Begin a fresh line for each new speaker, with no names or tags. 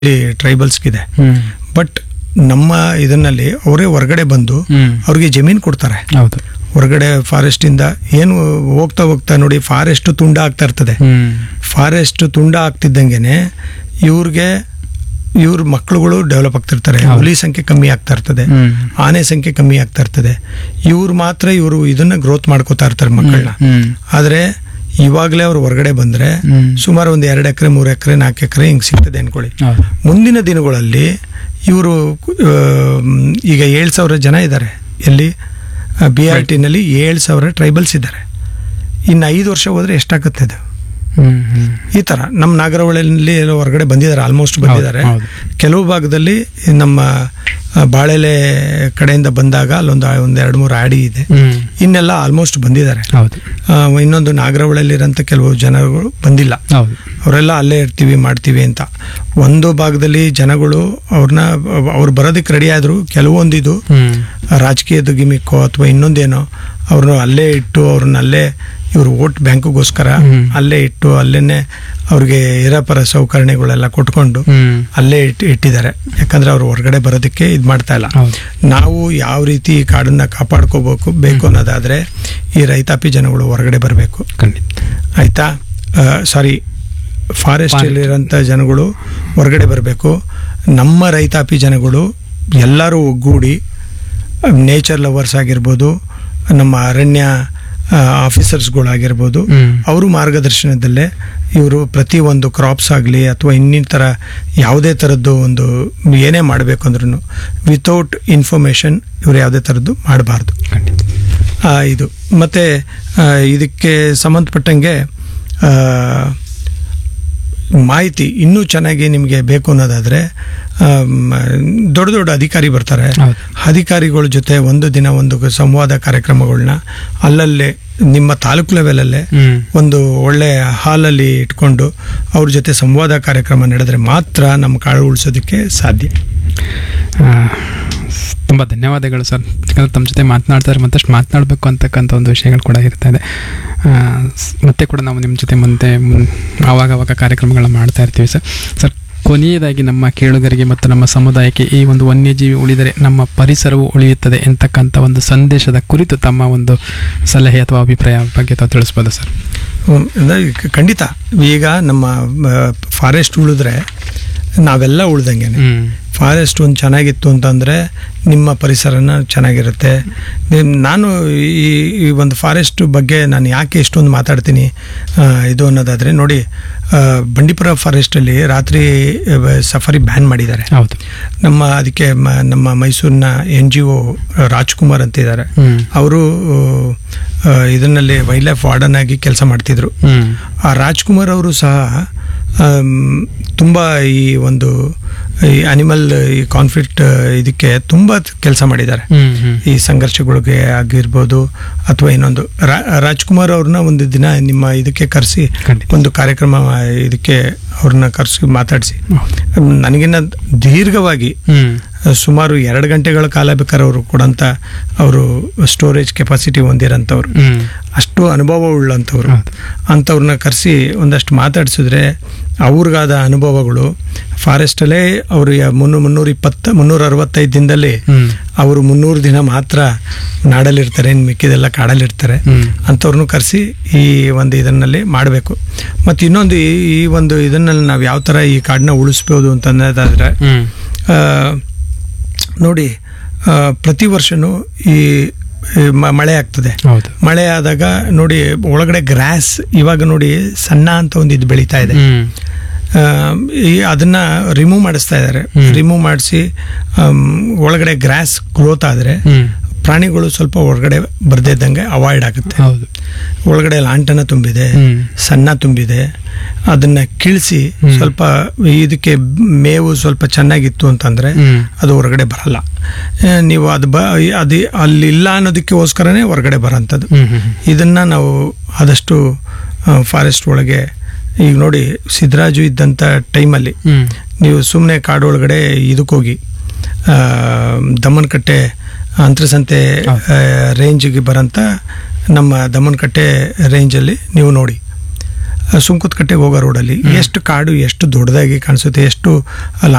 ಟ್ರೈಬಲ್ಸ್ಗಿದೆ
ಹ್ಮ್
but ನಮ್ಮ ಇದನ್ನಲ್ಲಿ ಅವರೇ ಹೊರಗಡೆ ಬಂದು
ಹ್ಮ್
ಅವ್ರಿಗೆ ಜಮೀನು ಕೊಡ್ತಾರೆ
ಹೌದು
ಹೊರಗಡೆ ಫಾರೆಸ್ಟ್ ಇಂದ ಏನು ಹೋಗ್ತಾ ಹೋಗ್ತಾ ನೋಡಿ ಫಾರೆಸ್ಟ್ ತುಂಡ ಆಗ್ತಾ ಇರ್ತದೆ
ಹ್ಮ್
ಫಾರೆಸ್ಟ್ ತುಂಡ ಆಗ್ತಿದ್ದಂಗೆನೆ ಇವ್ರಿಗೆ ಇವ್ರ ಮಕ್ಳುಗಳು ಡೆವಲಪ್ ಆಗ್ತಿರ್ತಾರೆ
ಹೌದು.
ಹುಲಿ ಸಂಖ್ಯೆ ಕಮ್ಮಿ ಆಗ್ತಾ ಇರ್ತದೆ
ಹ್ಮ್
ಆನೆ ಸಂಖ್ಯೆ ಕಮ್ಮಿ ಆಗ್ತಾ ಇರ್ತದೆ ಇವ್ರು ಮಾತ್ರ ಇವರು ಇದನ್ನ ಗ್ರೋತ್ ಮಾಡ್ಕೋತಾ ಇರ್ತಾರೆ ಮಕ್ಕಳನ್ನ
ಹ್ಮ್
ಆದ್ರೆ ಇವಾಗಲೇ ಅವ್ರು ಹೊರಗಡೆ ಬಂದ್ರೆ
ಹ್ಮ್.
ಸುಮಾರು ಒಂದು ಎರಡು ಎಕರೆ ಮೂರು ಎಕರೆ ನಾಲ್ಕು ಎಕರೆ ಹಿಂಗೆ ಸಿಗ್ತದೆ ಅನ್ಕೊಳ್ಳಿ
ಹೌದು
ಮುಂದಿನ ದಿನಗಳಲ್ಲಿ ಇವರು ಈಗ ಏಳು ಸಾವಿರ ಜನ ಇದ್ದಾರೆ ಎಲ್ಲಿ ಬಿ ಆರ್ ಟಿನಲ್ಲಿ ಏಳು ಸಾವಿರ ಟ್ರೈಬಲ್ಸ್ ಇದ್ದಾರೆ ಇನ್ನು ಐದು ವರ್ಷ ಹೋದ್ರೆ ಎಷ್ಟಾಗುತ್ತೆ ಅದು
ಹ್ಮ್ ಹ್ಮ್
ಈ ತರ ನಮ್ಮ ನಾಗರಹೊಳೆಯಲ್ಲಿ ಎಲ್ಲ ಹೊರಗಡೆ ಬಂದಿದ್ದಾರೆ ಆಲ್ಮೋಸ್ಟ್ ಬಂದಿದ್ದಾರೆ
ಹೌದು.
ಕೆಲವು ಭಾಗದಲ್ಲಿ ನಮ್ಮ ಆ, ಬಾಳೆಲೆ ಕಡೆಯಿಂದ ಬಂದಾಗ ಅಲ್ಲೊಂದು ಒಂದು ಎರಡು ಮೂರು ಆಡಿ ಇದೆ
ಹ್ಮ್
ಇನ್ನೆಲ್ಲ ಆಲ್ಮೋಸ್ಟ್ ಬಂದಿದ್ದಾರೆ
ಹೌದು
ಆ, ಇನ್ನೊಂದು ನಾಗರಹೊಳೆಯಲ್ಲಿರೋಂಥ ಕೆಲವು ಜನಗಳು ಬಂದಿಲ್ಲ
ಹೌದು
ಅವರೆಲ್ಲ ಅಲ್ಲೇ ಇರ್ತೀವಿ ಮಾಡ್ತೀವಿ ಅಂತ ಒಂದು ಭಾಗದಲ್ಲಿ ಜನಗಳು ಅವ್ರನ್ನ ಅವ್ರು ಬರೋದಕ್ಕೆ ರೆಡಿ ಆದ್ರು ಕೆಲವೊಂದು ಇದು
ಹ್ಮ್
ರಾಜಕೀಯದ ಗಿಮಿಕ್ಕೋ ಅಥವಾ ಇನ್ನೊಂದೇನೋ ಅವ್ರನ್ನ ಅಲ್ಲೇ ಇಟ್ಟು ಅವ್ರನ್ನ ಅಲ್ಲೇ ಇವರು ವೋಟ್ ಬ್ಯಾಂಕ್ಗೋಸ್ಕರ
ಹ್ಮ್.
ಅಲ್ಲೇ ಇಟ್ಟು ಅಲ್ಲೇನೆ ಅವ್ರಿಗೆ ಇರಪರ ಸೌಕರ್ಯಗಳೆಲ್ಲ ಕೊಟ್ಕೊಂಡು
ಹ್ಮ್
ಅಲ್ಲೇ ಇಟ್ಟು ಇಟ್ಟಿದ್ದಾರೆ ಯಾಕಂದ್ರೆ ಅವ್ರು ಹೊರಗಡೆ ಬರೋದಕ್ಕೆ ಇದು ಮಾಡ್ತಾ ಇಲ್ಲ
ಹೌದು
ನಾವು ಯಾವ ರೀತಿ ಈ ಕಾಡನ್ನ ಕಾಪಾಡ್ಕೋಬೇಕು ಬೇಕು ಅನ್ನೋದಾದ್ರೆ ಈ ರೈತಾಪಿ ಜನಗಳು ಹೊರಗಡೆ ಬರಬೇಕು
ಖಂಡಿತ
ಆಯ್ತಾ ಸಾರಿ ಫಾರೆಸ್ಟ್ ಇರೋಂಥ ಜನಗಳು ಹೊರಗಡೆ ಬರಬೇಕು ನಮ್ಮ ರೈತಾಪಿ ಜನಗಳು ಎಲ್ಲರೂ ಒಗ್ಗೂಡಿ ನೇಚರ್ ಲವರ್ಸ್ ಆಗಿರ್ಬೋದು ನಮ್ಮ ಅರಣ್ಯ ಆಫೀಸರ್ಸ್ಗಳಾಗಿರ್ಬೋದು
ಹ್ಮ್
ಅವರು ಮಾರ್ಗದರ್ಶನದಲ್ಲೇ ಇವರು ಪ್ರತಿ ಒಂದು ಕ್ರಾಪ್ಸ್ ಆಗಲಿ ಅಥವಾ ಇನ್ನಿತರ ಯಾವುದೇ ಥರದ್ದು ಒಂದು ಏನೇ ಮಾಡಬೇಕು ಅಂದ್ರೂ ವಿತೌಟ್ ಇನ್ಫಾರ್ಮೇಷನ್ ಇವರು ಯಾವುದೇ ಥರದ್ದು ಮಾಡಬಾರ್ದು
ಖಂಡಿತ
ಆ, ಇದು ಮತ್ತೆ ಆ, ಇದಕ್ಕೆ ಸಂಬಂಧಪಟ್ಟಂಗೆ ಆ, ಮಾಹಿತಿ ಇನ್ನೂ ಚೆನ್ನಾಗಿ ನಿಮಗೆ ಬೇಕು ಅನ್ನೋದಾದ್ರೆ ಆಮ್, ದೊಡ್ಡ ದೊಡ್ಡ ಅಧಿಕಾರಿ ಬರ್ತಾರೆ
ಹೌದು.
ಅಧಿಕಾರಿಗಳ ಜೊತೆ ಒಂದು ದಿನ ಒಂದು ಸಂವಾದ ಕಾರ್ಯಕ್ರಮಗಳನ್ನ ಅಲ್ಲಲ್ಲೇ ನಿಮ್ಮ ತಾಲೂಕು ಲೆವೆಲಲ್ಲೇ
ಹ್ಮ್
ಒಂದು ಒಳ್ಳೆ ಹಾಲಲ್ಲಿ ಇಟ್ಕೊಂಡು ಅವ್ರ ಜೊತೆ ಸಂವಾದ ಕಾರ್ಯಕ್ರಮ ನಡೆದ್ರೆ ಮಾತ್ರ ನಮ್ಮ ಕಾಡು ಉಳಿಸೋದಕ್ಕೆ ಸಾಧ್ಯ
ಆ, ತುಂಬ ಧನ್ಯವಾದಗಳು ಸರ್ ಯಾಕಂದ್ರೆ ತಮ್ಮ ಜೊತೆ ಮಾತನಾಡ್ತಾರೆ ಮತ್ತಷ್ಟು ಮಾತನಾಡಬೇಕು ಅಂತಕ್ಕಂಥ ಒಂದು ವಿಷಯಗಳು ಕೂಡ ಇರ್ತಾ ಇದೆ ಆ, ಸ್- ಮತ್ತೆ ಕೂಡ ನಾವು ನಿಮ್ಮ ಜೊತೆ ಮುಂದೆ ಮುನ್- ಆವಾಗ ಆವಾಗ ಕಾರ್ಯಕ್ರಮಗಳನ್ನ ಮಾಡ್ತಾ ಇರ್ತೀವಿ ಸರ್ ಸರ್ ಕೊನೆಯದಾಗಿ ನಮ್ಮ ಕೇಳುಗರಿಗೆ ಮತ್ತು ನಮ್ಮ ಸಮುದಾಯಕ್ಕೆ ಈ ಒಂದು ವನ್ಯಜೀವಿ ಉಳಿದರೆ ನಮ್ಮ ಪರಿಸರವು ಉಳಿಯುತ್ತದೆ ಎಂತಕ್ಕಂಥ ಒಂದು ಸಂದೇಶದ ಕುರಿತು ತಮ್ಮ ಒಂದು ಸಲಹೆ ಅಥವಾ ಅಭಿಪ್ರಾಯ ಬಗ್ಗೆ ತಾವು ತಿಳಿಸ್ಬೋದಾ ಸರ್
ಹ್ಮ್, ಅಂದ್ರೆ ಕ- ಖಂಡಿತ ಈಗ ನಮ್ಮ ಫಾರೆಸ್ಟ್ ಉಳಿದ್ರೆ ನಾವೆಲ್ಲ ಉಳ್ದಂಗೆನೆ
ಹ್ಮ್
ಫಾರೆಸ್ಟ್ ಒಂದು ಚೆನ್ನಾಗಿತ್ತು ಅಂತಂದರೆ ನಿಮ್ಮ ಪರಿಸರನ ಚೆನ್ನಾಗಿರುತ್ತೆ ನಿಮ್- ನಾನು ಈ ಈ ಒಂದು ಫಾರೆಸ್ಟ್ ಬಗ್ಗೆ ನಾನು ಯಾಕೆ ಇಷ್ಟೊಂದು ಮಾತಾಡ್ತೀನಿ ಆ, ಇದು ಅನ್ನೋದಾದರೆ ನೋಡಿ ಆ, ಬಂಡೀಪುರ ಫಾರೆಸ್ಟಲ್ಲಿ ರಾತ್ರಿ ಸಫಾರಿ ಬ್ಯಾನ್ ಮಾಡಿದ್ದಾರೆ
ಹೌದು
ನಮ್ಮ ಅದಕ್ಕೆ ಮ- ನಮ್ಮ ಮೈಸೂರಿನ ಎನ್ ಜಿ ಒ ರಾಜ್ಕುಮಾರ್ ಅಂತಿದ್ದಾರೆ
ಹ್ಮ್
ಅವರು ಇದನ್ನಲ್ಲಿ ವೈಲ್ಡ್ ಲೈಫ್ ವಾರ್ಡನ್ ಆಗಿ ಕೆಲಸ ಮಾಡ್ತಿದ್ರು
ಹ್ಮ್
ಆ ರಾಜ್ಕುಮಾರ್ ಅವರು ಸಹ ಆಮ್, ತುಂಬ ಈ ಒಂದು ಈ ಅನಿಮಲ್ ಈ ಕಾನ್ಫ್ಲಿಕ್ಟ್ ಇದಕ್ಕೆ ತುಂಬ ಕೆಲಸ ಮಾಡಿದ್ದಾರೆ
ಹ್ಮ್ ಹ್ಮ್
ಈ ಸಂಘರ್ಷಗಳಿಗೆ ಆಗಿರ್ಬೋದು ಅಥವಾ ಇನ್ನೊಂದು ರಾ- ರಾಜ್ಕುಮಾರ್ ಅವ್ರನ್ನ ಒಂದು ದಿನ ನಿಮ್ಮ ಇದಕ್ಕೆ ಕರೆಸಿ
ಖಂಡಿತ.
ಒಂದು ಕಾರ್ಯಕ್ರಮ ಇದಕ್ಕೆ ಅವ್ರನ್ನ ಕರೆಸಿ ಮಾತಾಡಿಸಿ ನನಗಿನ್ನ ದೀರ್ಘವಾಗಿ
ಹ್ಮ್
ಸುಮಾರು ಎರಡು ಗಂಟೆಗಳ ಕಾಲ ಬೇಕಾದ್ರೆ ಅವರು ಕೊಡಂತ ಅವರು ಸ್ಟೋರೇಜ್ ಕೆಪಾಸಿಟಿ ಹೊಂದಿರೋಂಥವ್ರು
ಹ್ಮ್
ಅಷ್ಟು ಅನುಭವ ಉಳ್ಳಂಥವ್ರು
ಹೌದು.
ಅಂಥವ್ರನ್ನ ಕರೆಸಿ ಒಂದಷ್ಟು ಮಾತಾಡಿಸಿದ್ರೆ ಅವ್ರಿಗಾದ ಅನುಭವಗಳು ಫಾರೆಸ್ಟಲ್ಲೇ ಅವರು ಮುನ್ನೂರ ಮುನ್ನೂರ ಇಪ್ಪತ್ತ ಮುನ್ನೂರ ಅರವತ್ತೈದು ದಿನದಲ್ಲಿ
ಹ್ಮ್
ಅವರು ಮುನ್ನೂರು ದಿನ ಮಾತ್ರ ನಾಡಲ್ಲಿರ್ತಾರೆ ಇನ್ನು ಮಿಕ್ಕಿದೆಲ್ಲ ಕಾಡಲ್ಲಿರ್ತಾರೆ
ಹ್ಮ್
ಅಂಥವ್ರನ್ನೂ ಕರೆಸಿ ಈ ಒಂದು ಇದನ್ನಲ್ಲಿ ಮಾಡಬೇಕು ಮತ್ತು ಇನ್ನೊಂದು ಈ ಈ ಒಂದು ಇದನ್ನಲ್ಲಿ ನಾವು ಯಾವ ಥರ ಈ ಕಾಡನ್ನ ಉಳಿಸ್ಬೋದು ಅಂತ ಅನ್ನೋದಾದ್ರೆ
ಹ್ಮ್
ಆ, ನೋಡಿ ಆ, ಪ್ರತಿ ವರ್ಷನೂ ಈ ಈ ಮ- ಮಳೆ ಆಗ್ತದೆ
ಹೌದು
ಮಳೆ ಆದಾಗ ನೋಡಿ ಒಳಗಡೆ ಗ್ರಾಸ್ ಇವಾಗ ನೋಡಿ ಸಣ್ಣ ಅಂತ ಒಂದು ಇದು ಬೆಳೀತಾ ಇದೆ
ಹ್ಮ್
ಆ, ಈ ಅದನ್ನ ರಿಮೂವ್ ಮಾಡಿಸ್ತಾ ಇದ್ದಾರೆ
ಹ್ಮ್.
ರಿಮೂವ್ ಮಾಡಿಸಿ ಒಳಗಡೆ ಗ್ರಾಸ್ ಗ್ರೋತ್ ಆದರೆ
ಹ್ಮ್
ಪ್ರಾಣಿಗಳು ಸ್ವಲ್ಪ ಹೊರಗಡೆ ಬರ್ದೇ ಇದ್ದಂಗೆ ಅವಾಯ್ಡ್ ಆಗುತ್ತೆ
ಹೌದು
ಒಳಗಡೆ ಲಾಂಟನ ತುಂಬಿದೆ
ಹ್ಮ್
ಸಣ್ಣ ತುಂಬಿದೆ ಅದನ್ನ ಕಿಳಿಸಿ
ಹ್ಮ್.
ಸ್ವಲ್ಪ ಇದಕ್ಕೆ ಮೇವು ಸ್ವಲ್ಪ ಚೆನ್ನಾಗಿತ್ತು ಅಂತಂದ್ರೆ
ಹ್ಮ್
ಅದು ಹೊರಗಡೆ ಬರಲ್ಲ ಆ, ನೀವು ಅದು ಬ ಅದು ಅಲ್ಲಿ ಇಲ್ಲ ಅನ್ನೋದಕ್ಕೋಸ್ಕರನೇ ಹೊರಗಡೆ ಬರೋಂಥದ್ದು
ಹ್ಮ್ ಹ್ಮ್
ಇದನ್ನ ನಾವು ಆದಷ್ಟು ಫಾರೆಸ್ಟ್ ಒಳಗೆ ಈಗ ನೋಡಿ ಸಿದ್ದರಾಜು ಇದ್ದಂಥ ಟೈಮಲ್ಲಿ
ಹ್ಮ್
ನೀವು ಸುಮ್ಮನೆ ಕಾಡು ಒಳಗಡೆ ಇದಕ್ಕೋಗಿ ಆ, ದಮ್ಮನಕಟ್ಟೆ ಅಂತರಸಂತೆ
ಹೌದು.
ರೇಂಜಿಗೆ ಬರೋಂಥ ನಮ್ಮ ದಮ್ಮನಕಟ್ಟೆ ರೇಂಜಲ್ಲಿ ನೀವು ನೋಡಿ ಸುಂಕುತ್ಕಟ್ಟೆಗೆ ಹೋಗೋ ರೋಡಲ್ಲಿ ಎಷ್ಟು ಕಾಡು ಎಷ್ಟು ದೊಡ್ಡದಾಗಿ ಕಾಣಿಸುತ್ತೆ ಎಷ್ಟು